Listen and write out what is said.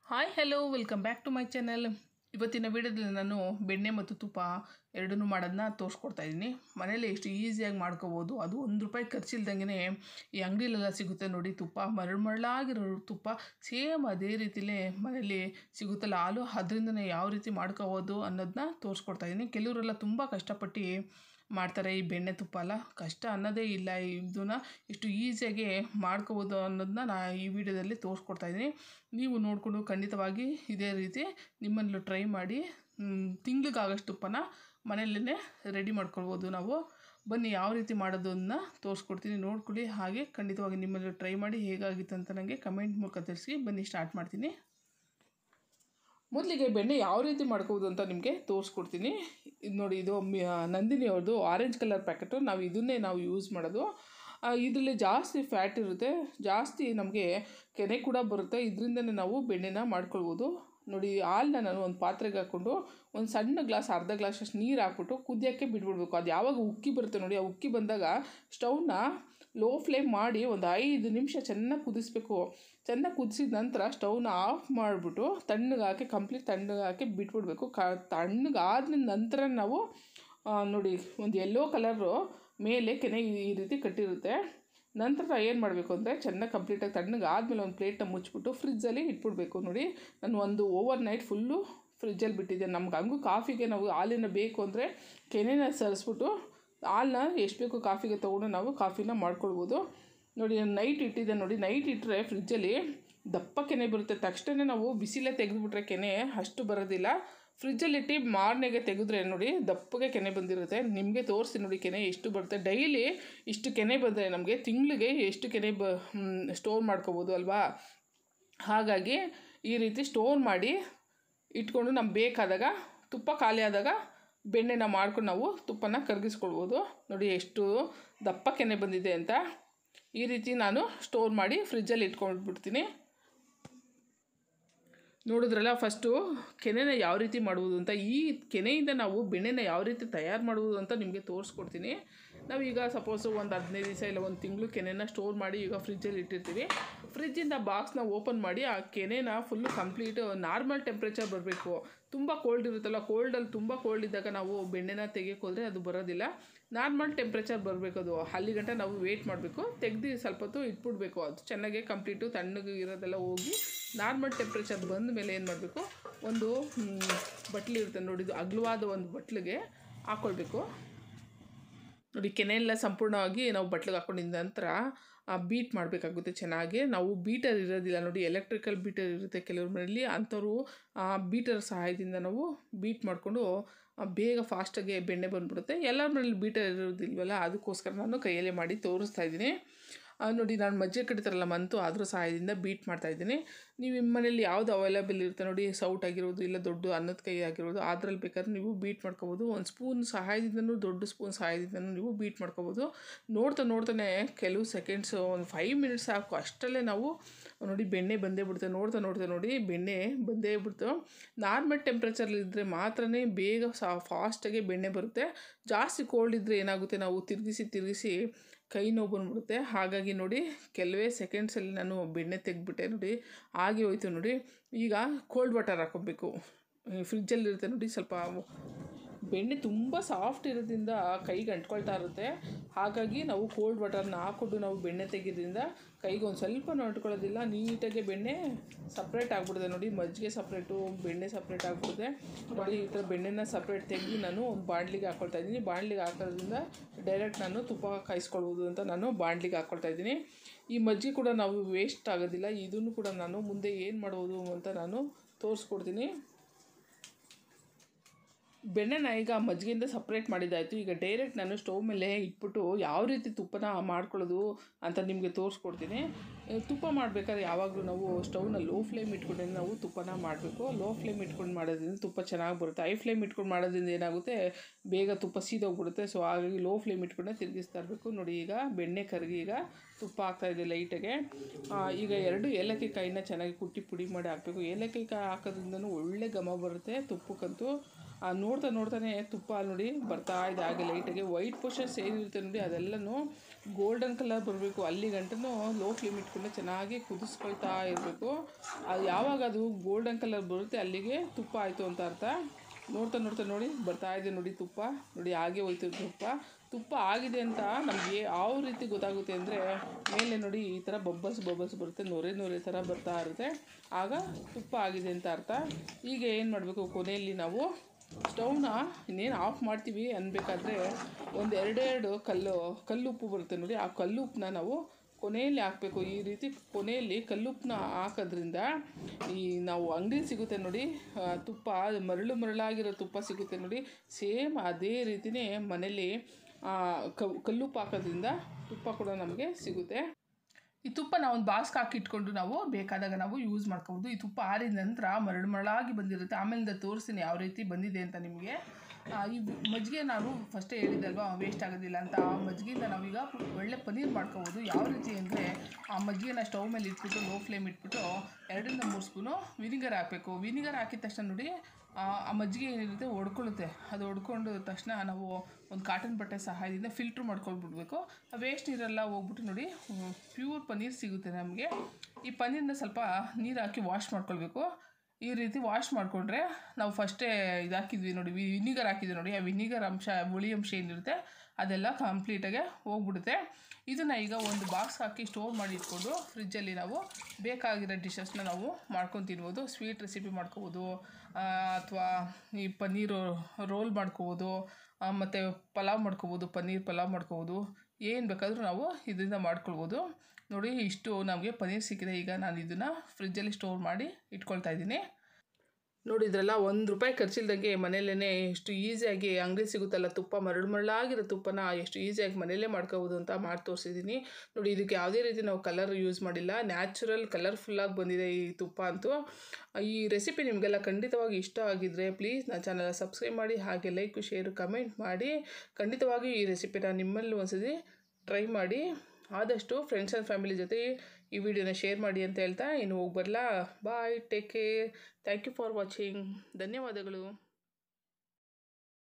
hi hello welcome back to my channel ಇವತ್ತಿನ ವಿಡಿಯೋದಲ್ಲಿ ನಾನು ಬೆಣ್ಣೆ ಮತ್ತು ತುಪ್ಪ ಎರಡನ್ನೂ ಮಾಡೋದನ್ನ ತೋರಿಸ್ಕೊಡ್ತಾ ಇದ್ದೀನಿ ಮನೇಲಿ ಎಷ್ಟು ಈಸಿಯಾಗಿ ಮಾಡ್ಕೋಬೋದು ಅದು ಒಂದು ರೂಪಾಯಿ ಖರ್ಚಿಲ್ದಂಗೆ ಈ ಅಂಗಡಿಲೆಲ್ಲ ಸಿಗುತ್ತೆ ನೋಡಿ ತುಪ್ಪ ಮರಳು ಮರಳಾಗಿರೋ ತುಪ್ಪ ಸೇಮ್ ಅದೇ ರೀತಿಲೇ ಮನೇಲಿ ಸಿಗುತ್ತಲ್ಲ ಹಾಲು ಅದರಿಂದನೇ ಯಾವ ರೀತಿ ಮಾಡ್ಕೋಬೋದು ಅನ್ನೋದನ್ನ ತೋರಿಸ್ಕೊಡ್ತಾ ಇದ್ದೀನಿ ಕೆಲವರೆಲ್ಲ ತುಂಬ ಕಷ್ಟಪಟ್ಟು ಮಾಡ್ತಾರೆ ಈ ಬೆಣ್ಣೆ ತುಪ್ಪ ಎಲ್ಲ ಕಷ್ಟ ಅನ್ನೋದೇ ಇಲ್ಲ ಇದನ್ನ ಎಷ್ಟು ಈಸಿಯಾಗಿ ಮಾಡ್ಕೋಬೋದು ಅನ್ನೋದನ್ನ ನಾ ಈ ವಿಡಿಯೋದಲ್ಲಿ ತೋರಿಸ್ಕೊಡ್ತಾ ಇದ್ದೀನಿ ನೀವು ನೋಡಿಕೊಂಡು ಖಂಡಿತವಾಗಿ ಇದೇ ರೀತಿ ನಿಮ್ಮಲ್ಲೂ ಟ್ರೈ ಮಾಡಿ ತಿಂಗ್ಳಿಗಾಗಷ್ಟು ತುಪ್ಪನ ಮನೆಯಲ್ಲೇ ರೆಡಿ ಮಾಡ್ಕೊಳ್ಬೋದು ನಾವು ಬನ್ನಿ ಯಾವ ರೀತಿ ಮಾಡೋದನ್ನ ತೋರಿಸ್ಕೊಡ್ತೀನಿ ನೋಡ್ಕೊಳ್ಳಿ ಹಾಗೆ ಖಂಡಿತವಾಗಿ ನಿಮ್ಮಲ್ಲೂ ಟ್ರೈ ಮಾಡಿ ಹೇಗಾಗಿತ್ತು ಅಂತ ನನಗೆ ಕಮೆಂಟ್ ಮೂಲಕ ತಿಳಿಸಿ ಬನ್ನಿ ಸ್ಟಾರ್ಟ್ ಮಾಡ್ತೀನಿ ಮೊದಲಿಗೆ ಬೆಣ್ಣೆ ಯಾವ ರೀತಿ ಮಾಡ್ಕೋಬೋದು ಅಂತ ನಿಮಗೆ ತೋರಿಸ್ಕೊಡ್ತೀನಿ ಇದು ನೋಡಿ ಇದು ಮ್ಯ- ನಂದಿನಿ ಅವ್ರದ್ದು ಆರೆಂಜ್ ಕಲರ್ ಪ್ಯಾಕೆಟು ನಾವು ಇದನ್ನೇ ನಾವು ಯೂಸ್ ಮಾಡೋದು ಇದರಲ್ಲಿ ಜಾಸ್ತಿ ಫ್ಯಾಟ್ ಇರುತ್ತೆ ಜಾಸ್ತಿ ನಮಗೆ ಕೆನೆ ಕೂಡ ಬರುತ್ತೆ ಇದರಿಂದನೇ ನಾವು ಬೆಣ್ಣೆನ ಮಾಡ್ಕೊಳ್ಬೋದು ನೋಡಿ ಹಾಲನ್ನ ನಾನು ಒಂದು ಪಾತ್ರೆಗೆ ಹಾಕ್ಕೊಂಡು ಒಂದು ಸಣ್ಣ ಗ್ಲಾಸ್ ಅರ್ಧ ಗ್ಲಾಸ್ ಅಷ್ಟು ನೀರು ಹಾಕ್ಬಿಟ್ಟು ಕುದಿಯೋಕ್ಕೆ ಬಿಟ್ಬಿಡ್ಬೇಕು ಅದು ಯಾವಾಗ ಉಕ್ಕಿ ಬರುತ್ತೆ ನೋಡಿ ಆ ಉಕ್ಕಿ ಬಂದಾಗ ಸ್ಟವ್ನ ಲೋ ಫ್ಲೇಮ್ ಮಾಡಿ ಒಂದು ಐದು ನಿಮಿಷ ಚೆನ್ನಾಗಿ ಕುದಿಸ್ಬೇಕು ಚೆನ್ನಾಗಿ ಕುದಿಸಿದ ನಂತರ ಸ್ಟವ್ನ ಆಫ್ ಮಾಡಿಬಿಟ್ಟು ತಣ್ಣಗೆ ಹಾಕಿ ಕಂಪ್ಲೀಟ್ ತಣ್ಣಗೆ ಹಾಕಿ ಬಿಟ್ಬಿಡ್ಬೇಕು ಕ ತಣ್ಣಗಾದ ನಂತರ ನಾವು ಆ, ನೋಡಿ ಒಂದು ಯೆಲ್ಲೋ ಕಲರು ಮೇಲೆ ಕೆನೆ ಈ ಈ ರೀತಿ ಕಟ್ಟಿರುತ್ತೆ ನಂತರ ಏನು ಮಾಡಬೇಕು ಅಂದರೆ ಚೆನ್ನಾಗಿ ಕಂಪ್ಲೀಟಾಗಿ ತಣ್ಣಗೆ ಆದಮೇಲೆ ಒಂದು ಪ್ಲೇಟ್ನ ಮುಚ್ಚಿಬಿಟ್ಟು ಫ್ರಿಜ್ಜಲ್ಲಿ ಇಟ್ಬಿಡ್ಬೇಕು ನೋಡಿ ನಾನು ಒಂದು ಓವರ್ ನೈಟ್ ಫುಲ್ಲು ಫ್ರಿಜ್ಜಲ್ಲಿ ಬಿಟ್ಟಿದ್ದೆ ನಮ್ಗೆ ಹಂಗೂ ಕಾಫಿಗೆ ನಾವು ಹಾಲಿನ ಬೇಕು ಅಂದರೆ ಕೆನೆನ ಸರಿಸ್ಬಿಟ್ಟು ಹಾಲನ್ನ ಎಷ್ಟು ಬೇಕು ಕಾಫಿಗೆ ತೊಗೊಂಡು ನಾವು ಕಾಫಿನ ಮಾಡ್ಕೊಳ್ಬೋದು ನೋಡಿ ನಾನು ನೈಟ್ ಇಟ್ಟಿದ್ದೆ ನೋಡಿ ನೈಟ್ ಇಟ್ಟರೆ ಫ್ರಿಜ್ಜಲ್ಲಿ ದಪ್ಪ ಕೆನೆ ಬರುತ್ತೆ ತಕ್ಷಣ ನಾವು ಬಿಸಿಲೇ ತೆಗೆದುಬಿಟ್ರೆ ಕೆನೆ ಅಷ್ಟು ಬರೋದಿಲ್ಲ ಫ್ರಿಜ್ಜಲ್ಲಿ ಇಟ್ಟು ಮಾರನೆಗೆ ತೆಗೆದ್ರೆ ನೋಡಿ ದಪ್ಪಗೆ ಕೆನೆ ಬಂದಿರುತ್ತೆ ನಿಮಗೆ ತೋರಿಸಿ ನೋಡಿ ಕೆನೆ ಎಷ್ಟು ಬರುತ್ತೆ ಡೈಲಿ ಇಷ್ಟು ಕೆನೆ ಬಂದರೆ ನಮಗೆ ತಿಂಗಳಿಗೆ ಎಷ್ಟು ಕೆನೆ ಬ ಸ್ಟೋರ್ ಮಾಡ್ಕೋಬೋದು ಅಲ್ವಾ ಹಾಗಾಗಿ ಈ ರೀತಿ ಸ್ಟೋರ್ ಮಾಡಿ ಇಟ್ಕೊಂಡು ನಮ್ಗೆ ಬೇಕಾದಾಗ ತುಪ್ಪ ಖಾಲಿ ಆದಾಗ ಬೆಣ್ಣೆನ ಮಾಡ್ಕೊಂಡು ನಾವು ತುಪ್ಪನ ಕರಗಿಸ್ಕೊಳ್ಬೋದು ನೋಡಿ ಎಷ್ಟು ದಪ್ಪ ಕೆನೆ ಬಂದಿದೆ ಅಂತ ಈ ರೀತಿ ನಾನು ಸ್ಟೋರ್ ಮಾಡಿ ಫ್ರಿಜ್ಜಲ್ಲಿ ಇಟ್ಕೊಂಡ್ಬಿಡ್ತೀನಿ ನೋಡಿದ್ರಲ್ಲ ಫಸ್ಟು ಕೆನೆನ ಯಾವ ರೀತಿ ಮಾಡುವುದು ಅಂತ ಈ ಕೆನೆಯಿಂದ ನಾವು ಬೆಣ್ಣೆನ ಯಾವ ರೀತಿ ತಯಾರು ಮಾಡುವುದು ಅಂತ ನಿಮಗೆ ತೋರಿಸ್ಕೊಡ್ತೀನಿ ನಾವೀಗ ಸಪೋಸು ಒಂದು ಹದಿನೈದು ದಿವಸ ಇಲ್ಲ ಒಂದು ತಿಂಗಳು ಕೆನೆನ ಸ್ಟೋರ್ ಮಾಡಿ ಈಗ ಫ್ರಿಜ್ಜಲ್ಲಿ ಇಟ್ಟಿರ್ತೀವಿ ಫ್ರಿಜ್ಜಿಂದ ಬಾಕ್ಸ್ನ ಓಪನ್ ಮಾಡಿ ಆ ಕೆನೆನ ಫುಲ್ಲು ಕಂಪ್ಲೀಟ್ ನಾರ್ಮಲ್ ಟೆಂಪ್ರೇಚರ್ ಬರಬೇಕು ತುಂಬ ಕೋಲ್ಡ್ ಇರುತ್ತಲ್ಲ ಕೋಲ್ಡಲ್ಲಿ ತುಂಬ ಕೋಲ್ಡ್ ಇದ್ದಾಗ ನಾವು ಬೆಣ್ಣೆನ ತೆಗಿಯೋಕೆ ಹೋದರೆ ಅದು ಬರೋದಿಲ್ಲ ನಾರ್ಮಲ್ ಟೆಂಪ್ರೇಚರ್ ಬರಬೇಕು ಅದು ಅಲ್ಲಿ ಗಂಟ ನಾವು ವೇಟ್ ಮಾಡಬೇಕು ತೆಗ್ದು ಸ್ವಲ್ಪ ಹೊತ್ತು ಇಟ್ಬಿಡ್ಬೇಕು ಅದು ಚೆನ್ನಾಗಿ ಕಂಪ್ಲೀಟು ತಣ್ಣಗೆ ಇರೋದೆಲ್ಲ ಹೋಗಿ ನಾರ್ಮಲ್ ಟೆಂಪ್ರೇಚರ್ ಬಂದ ಮೇಲೆ ಏನು ಮಾಡಬೇಕು ಒಂದು ಬಟ್ಲು ಇರುತ್ತೆ ನೋಡಿ ಇದು ಅಗಲವಾದ ಒಂದು ಬಟ್ಲಿಗೆ ಹಾಕ್ಕೊಳ್ಬೇಕು ನೋಡಿ ಕೆನೆ ಎಲ್ಲ ಸಂಪೂರ್ಣವಾಗಿ ನಾವು ಬಟ್ಲಿಗೆ ಹಾಕ್ಕೊಂಡಿದ್ದ ನಂತರ ಬೀಟ್ ಮಾಡಬೇಕಾಗುತ್ತೆ ಚೆನ್ನಾಗಿ ನಾವು ಬೀಟರ್ ಇರೋದಿಲ್ಲ ನೋಡಿ ಎಲೆಕ್ಟ್ರಿಕಲ್ ಬೀಟರ್ ಇರುತ್ತೆ ಕೆಲವ್ರ ಮನೆಯಲ್ಲಿ ಅಂಥವ್ರು ಆ ಬೀಟರ್ ಸಹಾಯದಿಂದ ನಾವು ಬೀಟ್ ಮಾಡಿಕೊಂಡು ಬೇಗ ಫಾಸ್ಟಾಗಿ ಬೆಣ್ಣೆ ಬಂದ್ಬಿಡುತ್ತೆ ಎಲ್ಲರ ಮನೇಲಿ ಬೀಟರ್ ಇರೋದಿಲ್ವಲ್ಲ ಅದಕ್ಕೋಸ್ಕರ ನಾನು ಕೈಯಲ್ಲೇ ಮಾಡಿ ತೋರಿಸ್ತಾ ಇದ್ದೀನಿ ಆ, ನೋಡಿ ನಾನು ಮಜ್ಜಿಗೆ ಕಡಿತಾರಲ್ಲ ಮಂತು ಅದ್ರ ಸಹಾಯದಿಂದ ಬೀಟ್ ಮಾಡ್ತಾ ಇದ್ದೀನಿ ನೀವು ನಿಮ್ಮ ಮನೇಲಿ ಯಾವುದು ಅವೈಲೇಬಲ್ ಇರುತ್ತೆ ನೋಡಿ ಸೌಟ್ ಆಗಿರೋದು ಇಲ್ಲ ದೊಡ್ಡ ಅನ್ನದ ಕೈ ಆಗಿರೋದು ಅದ್ರಲ್ಲಿ ಬೇಕಾದ್ರೆ ನೀವು ಬೀಟ್ ಮಾಡ್ಕೋಬೋದು ಒಂದು ಸ್ಪೂನ್ ಸಹಾಯದಿಂದನೂ ದೊಡ್ಡ ಸ್ಪೂನ್ ಸಹಾಯದಿಂದನೂ ನೀವು ಬೀಟ್ ಮಾಡ್ಕೋಬೋದು ನೋಡ್ತಾ ನೋಡ್ತಾನೆ ಕೆಲವು ಸೆಕೆಂಡ್ಸ್ ಒಂದು ಫೈವ್ ಮಿನಿಟ್ಸ್ ಸಾಕು ಅಷ್ಟರಲ್ಲೇ ನಾವು ನೋಡಿ ಬೆಣ್ಣೆ ಬಂದೇ ಬಿಡುತ್ತೆ ನೋಡ್ತಾ ನೋಡ್ತಾ ನೋಡಿ ಬೆಣ್ಣೆ ಬಂದೇ ಬಿಡ್ತು ನಾರ್ಮಲ್ ಟೆಂಪ್ರೇಚರ್ಲಿ ಇದ್ದರೆ ಮಾತ್ರನೇ ಬೇಗ ಸಾ ಫಾಸ್ಟಾಗಿ ಬೆಣ್ಣೆ ಬರುತ್ತೆ ಜಾಸ್ತಿ ಕೋಲ್ಡ್ ಇದ್ದರೆ ಏನಾಗುತ್ತೆ ನಾವು ತಿರುಗಿಸಿ ತಿರುಗಿಸಿ ಕೈ ನೋವು ಬಂದ್ಬಿಡುತ್ತೆ ಹಾಗಾಗಿ ನೋಡಿ ಕೆಲವೇ ಸೆಕೆಂಡ್ಸಲ್ಲಿ ನಾನು ಬೆಣ್ಣೆ ತೆಗೆದ್ಬಿಟ್ಟೆ ನೋಡಿ ಆಗಿ ಹೋಯ್ತು ನೋಡಿ ಈಗ ಕೋಲ್ಡ್ ವಾಟರ್ ಹಾಕೋಬೇಕು ಫ್ರಿಜ್ಜಲ್ಲಿರುತ್ತೆ ನೋಡಿ ಸ್ವಲ್ಪ ಬೆಣ್ಣೆ ತುಂಬ ಸಾಫ್ಟ್ ಇರೋದ್ರಿಂದ ಕೈಗೆ ಅಂಟ್ಕೊಳ್ತಾ ಇರುತ್ತೆ ಹಾಗಾಗಿ ನಾವು ಕೋಲ್ಡ್ ವಾಟರ್ನ ಹಾಕ್ಕೊಂಡು ನಾವು ಬೆಣ್ಣೆ ತೆಗೆಯೋದ್ರಿಂದ ಕೈಗೆ ಒಂದು ಸ್ವಲ್ಪ ಅಂಟ್ಕೊಳ್ಳೋದಿಲ್ಲ ನೀಟಾಗಿ ಬೆಣ್ಣೆ ಸಪ್ರೇಟ್ ಆಗಿಬಿಡುತ್ತೆ ನೋಡಿ ಮಜ್ಜಿಗೆ ಸಪ್ರೇಟು ಬೆಣ್ಣೆ ಸಪ್ರೇಟ್ ಆಗಿಬಿಡುತ್ತೆ ನೋಡಿ ಈ ಥರ ಬೆಣ್ಣೆನ ಸಪ್ರೇಟ್ ತೆಗೆದು ನಾನು ಒಂದು ಬಾಣಲಿಗೆ ಹಾಕ್ಕೊಳ್ತಾ ಇದ್ದೀನಿ ಬಾಣಲಿಗೆ ಹಾಕೋದ್ರಿಂದ ಡೈರೆಕ್ಟ್ ನಾನು ತುಪ್ಪ ಕಾಯಿಸ್ಕೊಳ್ಬೋದು ಅಂತ ನಾನು ಬಾಣಲಿಗೆ ಹಾಕ್ಕೊಳ್ತಾ ಇದ್ದೀನಿ ಈ ಮಜ್ಜಿಗೆ ಕೂಡ ನಾವು ವೇಸ್ಟ್ ಆಗೋದಿಲ್ಲ ಇದನ್ನು ಕೂಡ ನಾನು ಮುಂದೆ ಏನು ಮಾಡ್ಬೋದು ಅಂತ ನಾನು ತೋರಿಸ್ಕೊಡ್ತೀನಿ ಬೆಣ್ಣೆನ ಈಗ ಮಜ್ಜಿಗೆಯಿಂದ ಸಪ್ರೇಟ್ ಮಾಡಿದ್ದಾಯಿತು ಈಗ ಡೈರೆಕ್ಟ್ ನಾನು ಸ್ಟವ್ ಮೇಲೆ ಇಟ್ಬಿಟ್ಟು ಯಾವ ರೀತಿ ತುಪ್ಪನ ಮಾಡ್ಕೊಳ್ಳೋದು ಅಂತ ನಿಮಗೆ ತೋರಿಸ್ಕೊಡ್ತೀನಿ ಆ, ತುಪ್ಪ ಮಾಡಬೇಕಾದ್ರೆ ಯಾವಾಗಲೂ ನಾವು ಸ್ಟವ್ನ ಲೋ ಫ್ಲೇಮ್ ಇಟ್ಕೊಂಡೆ ನಾವು ತುಪ್ಪನ ಮಾಡಬೇಕು ಲೋ ಫ್ಲೇಮ್ ಇಟ್ಕೊಂಡು ಮಾಡೋದ್ರಿಂದ ತುಪ್ಪ ಚೆನ್ನಾಗಿ ಬರುತ್ತೆ ಹೈ ಫ್ಲೇಮ್ ಇಟ್ಕೊಂಡು ಮಾಡೋದ್ರಿಂದ ಏನಾಗುತ್ತೆ ಬೇಗ ತುಪ್ಪ ಸೀದೋಗ್ಬಿಡುತ್ತೆ ಸೊ ಹಾಗಾಗಿ ಲೋ ಫ್ಲೇಮ್ ಇಟ್ಕೊಂಡೆ ತಿರುಗಿಸ್ತಾ ಇರಬೇಕು ನೋಡಿ ಈಗ ಬೆಣ್ಣೆ ಕರಗಿ ಈಗ ತುಪ್ಪ ಹಾಕ್ತಾಯಿದೆ ಲೈಟಾಗೆ ಈಗ ಎರಡು ಏಲಕ್ಕಿ ಕಾಯಿನ ಚೆನ್ನಾಗಿ ಕುಟ್ಟಿ ಪುಡಿ ಮಾಡಿ ಹಾಕಬೇಕು ಏಲಕ್ಕಿ ಕಾಯಿ ಹಾಕೋದ್ರಿಂದನೂ ಒಳ್ಳೆ ಘಮ ಬರುತ್ತೆ ತುಪ್ಪಕ್ಕಂತೂ ಆ ನೋಡ್ತಾ ನೋಡ್ತಾನೆ ತುಪ್ಪ ನೋಡಿ ಬರ್ತಾ ಇದೆ ಹಾಗೆ ಲೈಟಾಗಿ ವೈಟ್ ಪೋರ್ಷನ್ಸ್ ಏನಿರುತ್ತೆ ನೋಡಿ ಅದೆಲ್ಲನೂ ಗೋಲ್ಡನ್ ಕಲರ್ ಬರಬೇಕು ಅಲ್ಲಿ ಗಂಟನೂ ಲೋ ಫ್ಲೇಮ್ ಇಟ್ಕೊಂಡು ಚೆನ್ನಾಗಿ ಕುದಿಸ್ಕೊಳ್ತಾ ಇರಬೇಕು ಅದು ಯಾವಾಗ ಅದು ಗೋಲ್ಡನ್ ಕಲರ್ ಬರುತ್ತೆ ಅಲ್ಲಿಗೆ ತುಪ್ಪ ಆಯಿತು ಅಂತ ಅರ್ಥ ನೋಡ್ತಾ ನೋಡ್ತಾ ನೋಡಿ ಬರ್ತಾ ಇದೆ ನೋಡಿ ತುಪ್ಪ ನೋಡಿ ಹಾಗೆ ಹೋಯ್ತು ತುಪ್ಪ ತುಪ್ಪ ಆಗಿದೆ ಅಂತ ನಮಗೆ ಯಾವ ರೀತಿ ಗೊತ್ತಾಗುತ್ತೆ ಅಂದರೆ ಮೇಲೆ ನೋಡಿ ಈ ಥರ ಬಬ್ಬಸ್ ಬಬ್ಬಸ್ ಬರುತ್ತೆ ನೊರೆ ನೊರೆ ಥರ ಬರ್ತಾ ಇರುತ್ತೆ ಆಗ ತುಪ್ಪ ಆಗಿದೆ ಅಂತ ಅರ್ಥ ಈಗ ಏನು ಮಾಡಬೇಕು ಕೊನೆಯಲ್ಲಿ ನಾವು ಸ್ಟವ್ನ ಇನ್ನೇನು ಆಫ್ ಮಾಡ್ತೀವಿ ಅನ್ಬೇಕಾದ್ರೆ ಒಂದು ಎರಡೆರಡು ಕಲ್ಲು ಕಲ್ಲುಪ್ಪು ಬರುತ್ತೆ ನೋಡಿ ಆ ಕಲ್ಲುಪ್ಪನ್ನ ನಾವು ಕೊನೆಯಲ್ಲಿ ಹಾಕಬೇಕು ಈ ರೀತಿ ಕೊನೆಯಲ್ಲಿ ಕಲ್ಲುಪ್ಪನ್ನ ಹಾಕೋದ್ರಿಂದ ಈ ನಾವು ಅಂಗಡಿ ಸಿಗುತ್ತೆ ನೋಡಿ ಆ, ತುಪ್ಪ ಅದು ಮರಳು ಮರಳಾಗಿರೋ ತುಪ್ಪ ಸಿಗುತ್ತೆ ನೋಡಿ ಸೇಮ್ ಅದೇ ರೀತಿಯೇ ಮನೇಲಿ ಆ, ಕ- ಕಲ್ಲುಪ್ಪು ಹಾಕೋದ್ರಿಂದ ತುಪ್ಪ ಕೂಡ ನಮಗೆ ಸಿಗುತ್ತೆ ಈ ತುಪ್ಪನ ಒಂದು ಬಾಸ್ಕ್ ಹಾಕಿ ಇಟ್ಕೊಂಡು ನಾವು ಬೇಕಾದಾಗ ನಾವು ಯೂಸ್ ಮಾಡ್ಕೋಬೋದು ಈ ತುಪ್ಪ ಆರಿದ ನಂತರ ಮರಳು ಮರಳಾಗಿ ಬಂದಿರುತ್ತೆ ಆಮೇಲಿಂದ ತೋರಿಸ್ತೀನಿ ಯಾವ ರೀತಿ ಬಂದಿದೆ ಅಂತ ನಿಮಗೆ ಆ, ಈ ಮಜ್ಜಿಗೆ ನಾನು ಫಸ್ಟೇ ಹೇಳಿದ್ದಲ್ವಾ ವೇಸ್ಟ್ ಆಗೋದಿಲ್ಲ ಅಂತ ಆ ಮಜ್ಜಿಗೆಯಿಂದ ನಾವೀಗ ಒಳ್ಳೆ ಪನ್ನೀರ್ ಮಾಡ್ಕೋಬೋದು ಯಾವ ರೀತಿ ಅಂದರೆ ಆ ಮಜ್ಜಿಗೆನ ಸ್ಟವ್ ಮೇಲೆ ಇಟ್ಬಿಟ್ಟು ಲೋ ಫ್ಲೇಮ್ ಇಟ್ಬಿಟ್ಟು ಎರಡರಿಂದ ಮೂರು ಸ್ಪೂನು ವಿನಿಗರ್ ಹಾಕಬೇಕು ವಿನಿಗರ್ ಹಾಕಿದ ತಕ್ಷಣ ನೋಡಿ ಆ ಆ ಮಜ್ಜಿಗೆ ಏನಿರುತ್ತೆ ಒಡ್ಕೊಳ್ಳುತ್ತೆ ಅದು ಒಡ್ಕೊಂಡು ತಕ್ಷಣ ನಾವು ಒಂದು ಕಾಟನ್ ಬಟ್ಟೆ ಸಹಾಯದಿಂದ ಫಿಲ್ಟ್ರ್ ಮಾಡ್ಕೊಂಡ್ಬಿಡ್ಬೇಕು ಆ ವೇಸ್ಟ್ ನೀರೆಲ್ಲ ಹೋಗ್ಬಿಟ್ಟು ನೋಡಿ ಪ್ಯೂರ್ ಪನ್ನೀರ್ ಸಿಗುತ್ತೆ ನಮಗೆ ಈ ಪನ್ನೀರ್ನ ಸ್ವಲ್ಪ ನೀರು ಹಾಕಿ ವಾಶ್ ಮಾಡ್ಕೊಳ್ಬೇಕು ಈ ರೀತಿ ವಾಶ್ ಮಾಡಿಕೊಂಡ್ರೆ ನಾವು ಫಸ್ಟೇ ಇದು ಹಾಕಿದ್ವಿ ನೋಡಿ ವಿನಿಗರ್ ಹಾಕಿದ್ವಿ ನೋಡಿ ಆ ವಿನಿಗರ್ ಅಂಶ ಹುಳಿ ಅಂಶ ಏನಿರುತ್ತೆ ಅದೆಲ್ಲ ಕಂಪ್ಲೀಟಾಗೆ ಹೋಗ್ಬಿಡುತ್ತೆ ಇದನ್ನು ಈಗ ಒಂದು ಬಾಕ್ಸ್ ಹಾಕಿ ಸ್ಟೋರ್ ಮಾಡಿ ಇಟ್ಕೊಂಡು ಫ್ರಿಜ್ಜಲ್ಲಿ ನಾವು ಬೇಕಾಗಿರೋ ಡಿಶಸ್ನ ನಾವು ಮಾಡ್ಕೊಂಡು ತಿನ್ಬೋದು ಸ್ವೀಟ್ ರೆಸಿಪಿ ಮಾಡ್ಕೋಬೋದು ಅಥವಾ ಈ ಪನ್ನೀರು ರೋಲ್ ಮಾಡ್ಕೋಬೋದು ಮತ್ತು ಪಲಾವ್ ಮಾಡ್ಕೋಬೋದು ಪನ್ನೀರ್ ಪಲಾವ್ ಮಾಡ್ಕೋಬೋದು ಏನು ಬೇಕಾದರೂ ನಾವು ಇದರಿಂದ ಮಾಡ್ಕೊಳ್ಬೋದು ನೋಡಿ ಇಷ್ಟು ನಮಗೆ ಪನ್ನೀರ್ ಸಿಕ್ಕಿದೆ ಈಗ ನಾನು ಇದನ್ನು ಫ್ರಿಜ್ಜಲ್ಲಿ ಸ್ಟೋರ್ ಮಾಡಿ ಇಟ್ಕೊಳ್ತಾ ಇದ್ದೀನಿ ನೋಡಿದ್ರಲ್ಲ ಒಂದು ರೂಪಾಯಿ ಖರ್ಚಿಲ್ದಂಗೆ ಮನೆಯಲ್ಲೇ ಎಷ್ಟು ಈಸಿಯಾಗಿ ಅಂಗಡಿ ಸಿಗುತ್ತಲ್ಲ ತುಪ್ಪ ಮರಳು ಮರಳಾಗಿರೋ ತುಪ್ಪನ ಎಷ್ಟು ಈಸಿಯಾಗಿ ಮನೆಯಲ್ಲೇ ಮಾಡ್ಕೋಬೋದು ಅಂತ ಮಾಡಿ ತೋರಿಸಿದ್ದೀನಿ ನೋಡಿ ಇದಕ್ಕೆ ಯಾವುದೇ ರೀತಿ ನಾವು ಕಲರ್ ಯೂಸ್ ಮಾಡಿಲ್ಲ ನ್ಯಾಚುರಲ್ ಕಲರ್ಫುಲ್ಲಾಗಿ ಬಂದಿದೆ ಈ ತುಪ್ಪ ಅಂತೂ ಈ ರೆಸಿಪಿ ನಿಮಗೆಲ್ಲ ಖಂಡಿತವಾಗಿ ಇಷ್ಟ ಆಗಿದ್ದರೆ ಪ್ಲೀಸ್ ನನ್ನ ಚಾನಲ್ ಸಬ್ಸ್ಕ್ರೈಬ್ ಮಾಡಿ ಹಾಗೆ ಲೈಕ್ ಶೇರ್ ಕಮೆಂಟ್ ಮಾಡಿ ಖಂಡಿತವಾಗಿ ಈ ರೆಸಿಪಿನ ನಿಮ್ಮಲ್ಲಿ ಒಂದ್ಸತಿ ಟ್ರೈ ಮಾಡಿ ಆದಷ್ಟು ಫ್ರೆಂಡ್ಸ್ ಆ್ಯಂಡ್ ಫ್ಯಾಮಿಲಿ ಜೊತೆ ಈ ವಿಡಿಯೋನ ಶೇರ್ ಮಾಡಿ ಅಂತ ಹೇಳ್ತಾ ಇನ್ನು ಹೋಗಿ ಬರಲಾ bye take care thank you for watching ಧನ್ಯವಾದಗಳು